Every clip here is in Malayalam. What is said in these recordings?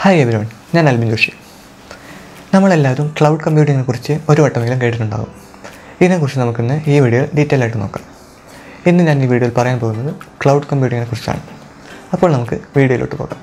ഹായ് എവരിവൺ ഞാൻ അൽബിൻ ജോഷി നമ്മളെല്ലാവരും ക്ലൗഡ് കമ്പ്യൂട്ടിങ്ങിനെ കുറിച്ച് ഒരു വട്ടമെങ്കിലും കേട്ടിട്ടുണ്ടാകും ഇതിനെക്കുറിച്ച് നമുക്കിന്ന് ഈ വീഡിയോയിൽ ഡീറ്റെയിൽ ആയിട്ട് നോക്കാം ഇന്ന് ഞാൻ ഈ വീഡിയോയിൽ പറയാൻ പോകുന്നത് ക്ലൗഡ് കമ്പ്യൂട്ടിങ്ങിനെ കുറിച്ചാണ് അപ്പോൾ നമുക്ക് വീഡിയോയിലോട്ട് പോകാം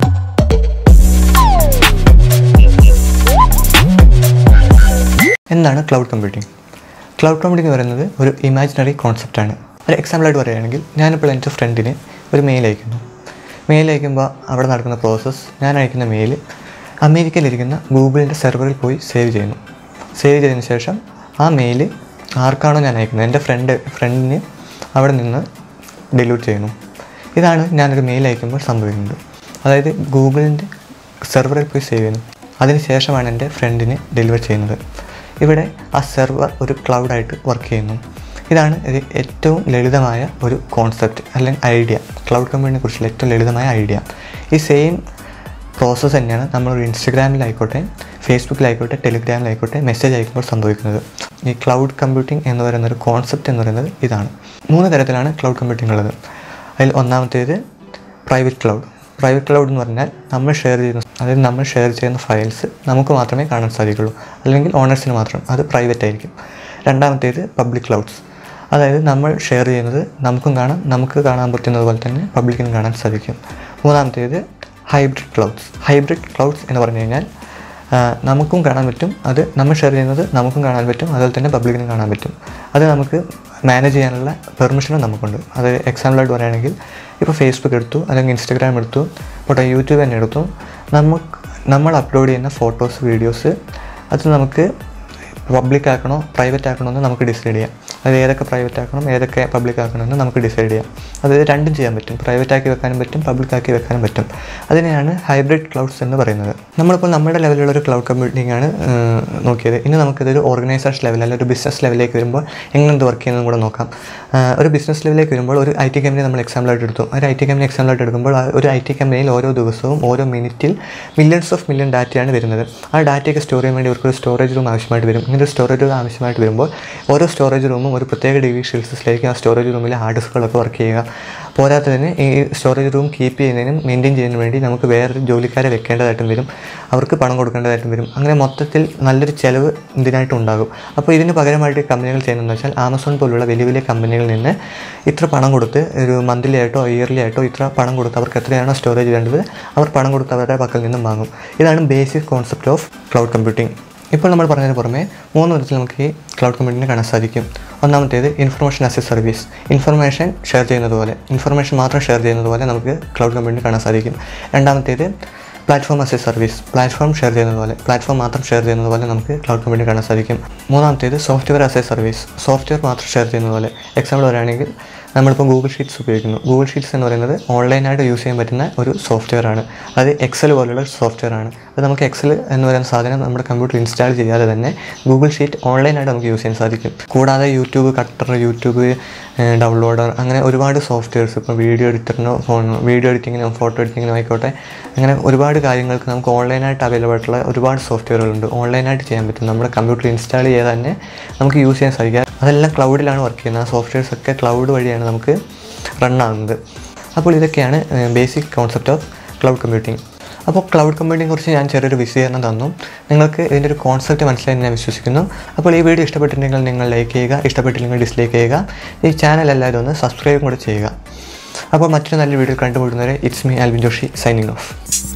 എന്താണ് ക്ലൗഡ് കമ്പ്യൂട്ടിംഗ് ക്ലൗഡ് കമ്പ്യൂട്ടിംഗ് പറയുന്നത് ഒരു ഇമാജിനറി കോൺസെപ്റ്റാണ് ഒരു എക്സാമ്പിളായിട്ട് പറയുകയാണെങ്കിൽ ഞാനിപ്പോൾ എൻ്റെ ഫ്രണ്ടിന് ഒരു മെയിൽ അയക്കുന്നു മെയിൽ അയക്കുമ്പോൾ അവിടെ നടക്കുന്ന പ്രോസസ്സ് ഞാൻ അയക്കുന്ന മെയിൽ അമേരിക്കയിലിരിക്കുന്ന ഗൂഗിളിൻ്റെ സെർവറിൽ പോയി സേവ് ചെയ്യുന്നു സേവ് ചെയ്തതിന് ശേഷം ആ മെയിൽ ആർക്കാണോ ഞാൻ അയക്കുന്നത് എൻ്റെ ഫ്രണ്ട് ഫ്രണ്ടിന് അവിടെ നിന്ന് ഡിലീറ്റ് ചെയ്യുന്നു ഇതാണ് ഞാനൊരു മെയിൽ അയക്കുമ്പോൾ സംഭവിക്കുന്നത് അതായത് ഗൂഗിളിൻ്റെ സെർവറിൽ പോയി സേവ് ചെയ്യുന്നു അതിനുശേഷമാണ് എൻ്റെ ഫ്രണ്ടിന് ഡെലിവർ ചെയ്യുന്നത് ഇവിടെ ആ സെർവർ ഒരു ക്ലൗഡായിട്ട് വർക്ക് ചെയ്യുന്നു ഇതാണ് ഒരു ഏറ്റവും ലളിതമായ ഒരു കോൺസെപ്റ്റ് അല്ലെങ്കിൽ ഐഡിയ ക്ലൗഡ് കമ്പ്യൂട്ടിനെ കുറിച്ചുള്ള ഏറ്റവും ലളിതമായ ഐഡിയ ഈ സെയിം പ്രോസസ്സ് തന്നെയാണ് നമ്മൾ ഇൻസ്റ്റഗ്രാമിലായിക്കോട്ടെ ഫേസ്ബുക്കിലായിക്കോട്ടെ ടെലിഗ്രാമിലായിക്കോട്ടെ മെസ്സേജ് അയക്കുമ്പോൾ സംഭവിക്കുന്നത് ഈ ക്ലൗഡ് കമ്പ്യൂട്ടിംഗ് എന്ന് പറയുന്ന ഒരു കോൺസെപ്റ്റ് എന്ന് പറയുന്നത് ഇതാണ് മൂന്ന് തരത്തിലാണ് ക്ലൗഡ് കമ്പ്യൂട്ടിംഗ് ഉള്ളത് അതിൽ ഒന്നാമത്തേത് പ്രൈവറ്റ് ക്ലൗഡ് പ്രൈവറ്റ് ക്ലൗഡ് എന്ന് പറഞ്ഞാൽ നമ്മൾ ഷെയർ ചെയ്യുന്ന അതായത് നമ്മൾ ഷെയർ ചെയ്യുന്ന ഫയൽസ് നമുക്ക് മാത്രമേ കാണാൻ സാധിക്കുള്ളൂ അല്ലെങ്കിൽ ഓണേഴ്സിന് മാത്രം അത് പ്രൈവറ്റ് ആയിരിക്കും രണ്ടാമത്തേത് പബ്ലിക് ക്ലൗഡ്സ് അതായത് നമ്മൾ ഷെയർ ചെയ്യുന്നത് നമുക്കും കാണാം നമുക്ക് കാണാൻ പറ്റുന്നത് പോലെ തന്നെ പബ്ലിക്കിനും കാണാൻ സാധിക്കും മൂന്നാമത്തേത് ഹൈബ്രിഡ് ക്ലൗഡ്സ് ഹൈബ്രിഡ് ക്ലൗഡ്സ് എന്ന് പറഞ്ഞു കഴിഞ്ഞാൽ ആ, നമുക്കും കാണാൻ പറ്റും അത് നമ്മൾ ഷെയർ ചെയ്യുന്നത് നമുക്കും കാണാൻ പറ്റും അതുപോലെ തന്നെ പബ്ലിക്കിനും കാണാൻ പറ്റും അത് നമുക്ക് മാനേജ് ചെയ്യാനുള്ള പെർമിഷനും നമുക്കുണ്ട് അത് എക്സാമ്പിളായിട്ട് പറയുകയാണെങ്കിൽ ഇപ്പോൾ ഫേസ്ബുക്ക് എടുത്തു അല്ലെങ്കിൽ ഇൻസ്റ്റഗ്രാം എടുത്തു പോട്ടെ യൂട്യൂബ് തന്നെ എടുത്തു നമുക്ക് നമ്മൾ അപ്ലോഡ് ചെയ്യുന്ന ഫോട്ടോസ് വീഡിയോസ് അത് നമുക്ക് പബ്ലിക് ആക്കണോ പ്രൈവറ്റ് ആക്കണോ എന്ന് നമുക്ക് ഡിസൈഡ് ചെയ്യാം അത് ഏതൊക്കെ പ്രൈവറ്റ് ആക്കണം ഏതൊക്കെ പബ്ലിക് ആക്കണമെന്ന് നമുക്ക് ഡിസൈഡ് ചെയ്യാം അത് രണ്ടും ചെയ്യാൻ പറ്റും പ്രൈവറ്റ് ആക്കി വെക്കാനും പറ്റും പബ്ലിക് ആക്കി വെക്കാനും പറ്റും അതിനെയാണ് ഹൈബ്രിഡ് ക്ലൗഡ്സ് എന്ന് പറയുന്നത് നമ്മളിപ്പോൾ നമ്മുടെ ലെവലിലുള്ള ഒരു ക്ലൗഡ് കമ്പ്യൂട്ടിംഗ് ആണ് ഏഹ്, നോക്കിയത് ഇനി നമുക്കിതൊരു ഓർഗനൈസേഷൻ ലെവൽ അല്ലെങ്കിൽ ഒരു ബിസിനസ് ലെവലിലേക്ക് വരുമ്പോൾ എങ്ങനെ ഇത് വർക്ക് ചെയ്യുന്നതും കൂടെ നോക്കാം ഏഹ്, ഒരു ബിസിനസ് ലെവലിലേക്ക് വരുമ്പോൾ ഒരു ഐ ടി കമ്പനി നമ്മൾ എക്സാമ്പിളായിട്ട് എടുത്തു ഒരു ഐ ടി കമ്പനി എക്സാമ്പിളായിട്ട് എടുക്കുമ്പോൾ ആ ഒരു ഐ ടി കമ്പനിയിൽ ഓരോ ദിവസവും ഓരോ മിനിറ്റിൽ മില്യൺസ് ഓഫ് മില്യൺ ഡാറ്റയാണ് വരുന്നത് ആ ഡാറ്റയൊക്കെ സ്റ്റോർ ചെയ്യാൻ വേണ്ടി അവർക്ക് ഒരു സ്റ്റോറേജ് റൂം ആവശ്യമായിട്ട് വരും ഇങ്ങനെ ഒരു സ്റ്റോറേജ് റൂം ആവശ്യമായിട്ട് വരുമ്പോൾ ഓരോ സ്റ്റോറേജ് റൂമും ഒരു പ്രത്യേക ഡിഗ്രി സെൽഷ്യസിലേക്ക് ആ സ്റ്റോറേജ് റൂമിലെ ഹാർഡ് ഡിസ്കുകളൊക്കെ വർക്ക് ചെയ്യുക പോരാത്തതിന് ഈ സ്റ്റോറേജ് റൂം കീപ്പ് ചെയ്യുന്നതിനും മെയിൻറ്റെയിൻ ചെയ്യുന്നതിനും വേണ്ടി നമുക്ക് വേറൊരു ജോലിക്കാരെ വെക്കേണ്ടതായിട്ടും വരും അവർക്ക് പണം കൊടുക്കേണ്ടതായിട്ടും വരും അങ്ങനെ മൊത്തത്തിൽ നല്ലൊരു ചിലവ് ഇതിനായിട്ട് ഉണ്ടാകും അപ്പോൾ ഇതിന് പകരമായിട്ട് കമ്പനികൾ ചെയ്യുന്നതെന്ന് വെച്ചാൽ ആമസോൺ പോലുള്ള വലിയ വലിയ കമ്പനികളിൽ നിന്ന് ഇത്ര പണം കൊടുത്ത് ഒരു മന്ത്ലി ആയിട്ടോ ഇയർലി ആയിട്ടോ ഇത്ര പണം കൊടുത്ത് അവർക്ക് എത്രയാണോ സ്റ്റോറേജ് വേണ്ടത് അവർ പണം കൊടുത്ത് അവരുടെ പക്കൽ നിന്നും വാങ്ങും ഇതാണ് basic concept of cloud computing ഇപ്പോൾ നമ്മൾ പറഞ്ഞതിന് പുറമെ മൂന്ന് വിധത്തിൽ നമുക്ക് ഈ ക്ലൗഡ് കമ്പ്യൂട്ടിങ്ങിനെ കാണാൻ സാധിക്കും ഒന്നാമത്തേത് information as a service information share ചെയ്യുന്നത് പോലെ ഇൻഫർമേഷൻ മാത്രം ഷെയർ ചെയ്യുന്നത് പോലെ നമുക്ക് ക്ലൗഡ് കമ്പ്യൂട്ടിംഗ് കാണാൻ സാധിക്കും രണ്ടാമത്തേത് platform as a service platform share ചെയ്യുന്നത് പോലെ പ്ലാറ്റ്ഫോം മാത്രം ഷെയർ ചെയ്യുന്നത് പോലെ നമുക്ക് ക്ലൗഡ് കമ്പ്യൂട്ടിംഗ് കാണാൻ സാധിക്കും മൂന്നാമത്തേത് software as a service software മാത്രം ഷെയർ ചെയ്യുന്നത് പോലെ എക്സാമ്പിൾ പറയുകയാണെങ്കിൽ നമ്മളിപ്പോൾ ഗൂഗിൾ ഷീറ്റ്സ് ഉപയോഗിക്കുന്നു ഗൂഗിൾ ഷീറ്റ്സ് എന്ന് പറയുന്നത് ഓൺലൈനായിട്ട് യൂസ് ചെയ്യാൻ പറ്റുന്ന ഒരു സോഫ്റ്റ്വെയർ ആണ് അത് എക്സൽ പോലുള്ള സോഫ്റ്റ്വെയർ ആണ് അത് നമുക്ക് എക്സൽ എന്ന് പറയുന്ന സാധനം നമ്മുടെ കമ്പ്യൂട്ടറിൽ ഇൻസ്റ്റാൾ ചെയ്യാതെ തന്നെ ഗൂഗിൾ ഷീറ്റ് ഓൺലൈനായിട്ട് നമുക്ക് യൂസ് ചെയ്യാൻ സാധിക്കും കൂടാതെ യൂട്യൂബ് കട്ടർ യൂട്യൂബ് ഡൗൺലോഡർ അങ്ങനെ ഒരുപാട് സോഫ്റ്റ്വെയർസ് ഇപ്പോൾ വീഡിയോ എഡിറ്ററിനോ ഫോൺ വീഡിയോ എഡിറ്റിങ്ങിനോ ഫോട്ടോ എഡിറ്റിങ്ങിനോ ആയിക്കോട്ടെ അങ്ങനെ ഒരുപാട് കാര്യങ്ങൾക്ക് നമുക്ക് ഓൺലൈനായിട്ട് അവൈലബിൾ ആയിട്ടുള്ള ഒരുപാട് സോഫ്റ്റ്വെയറുകളുണ്ട് ഓൺലൈനായിട്ട് ചെയ്യാൻ പറ്റും നമ്മുടെ കമ്പ്യൂട്ടറിൽ ഇൻസ്റ്റാൾ ചെയ്താൽ തന്നെ നമുക്ക് യൂസ് ചെയ്യാൻ സാധിക്കുക അതെല്ലാം ക്ലൗഡിലാണ് വർക്ക് ചെയ്യുന്നത് ആ സോഫ്റ്റ്വെയർസ് ഒക്കെ ക്ലൗഡ് വഴിയാണ് നമുക്ക് റൺ ആകുന്നത് അപ്പോൾ ഇതൊക്കെയാണ് basic concept of cloud computing അപ്പോൾ ക്ലൗഡ് കമ്പ്യൂട്ടിംഗ് കുറിച്ച് ഞാൻ ചെറിയൊരു വിശദീകരണം തന്നു നിങ്ങൾക്ക് ഇതിൻ്റെ ഒരു കോൺസെപ്റ്റ് മനസ്സിലായി ഞാൻ വിശ്വസിക്കുന്നു അപ്പോൾ ഈ വീഡിയോ ഇഷ്ടപ്പെട്ടിട്ടുണ്ടെങ്കിൽ നിങ്ങൾ ലൈക്ക് ചെയ്യുക ഇഷ്ടപ്പെട്ടില്ലെങ്കിൽ ഡിസ്ലൈക്ക് ചെയ്യുക ഈ ചാനൽ എല്ലാവരും ഒന്ന് സബ്സ്ക്രൈബും കൂടെ ചെയ്യുക അപ്പോൾ മറ്റൊരു നല്ല വീഡിയോ കണ്ടുമുട്ടുന്നവരെ it's me Alvin Joshi signing of